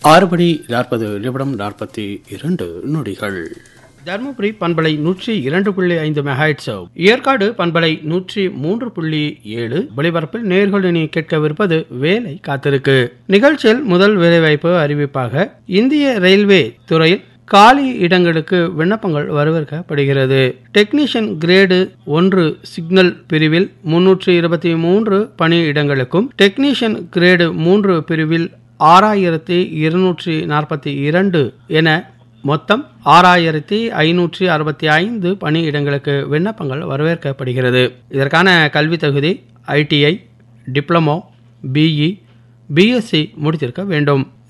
ஆறு மணி நாற்பது நிமிடம் நாற்பத்தி இரண்டு நொடிகள் தருமபுரி பண்பலை நூற்றி இரண்டு புள்ளி ஐந்து மெகாய்ட்ஸ் ஏற்காடு பண்பலை நூற்றி மூன்று புள்ளி ஏழு ஒளிபரப்பில் நேர்கள் இனி கேட்கவிருப்பது வேலை காத்திருக்கு நிகழ்ச்சியில் முதல் வேலைவாய்ப்பு அறிவிப்பாக இந்திய ரயில்வே துறையில் காலி இடங்களுக்கு விண்ணப்பங்கள் வரவேற்கப்படுகிறது டெக்னீஷியன் கிரேடு ஒன்று சிக்னல் பிரிவில் முன்னூற்றி இருபத்தி மூன்று பணி இடங்களுக்கும் டெக்னீஷியன் கிரேடு மூன்று பிரிவில் ஆறாயிரத்தி இருநூற்றி நாற்பத்தி இரண்டு என மொத்தம் ஆறாயிரத்தி ஐநூற்றி அறுபத்தி ஐந்து பணி இடங்களுக்கு விண்ணப்பங்கள் வரவேற்கப்படுகிறது இதற்கான கல்வி தகுதி ஐடிஐ டிப்ளமோ பிஇ பிஎஸ்சி முடித்திருக்க வேண்டும்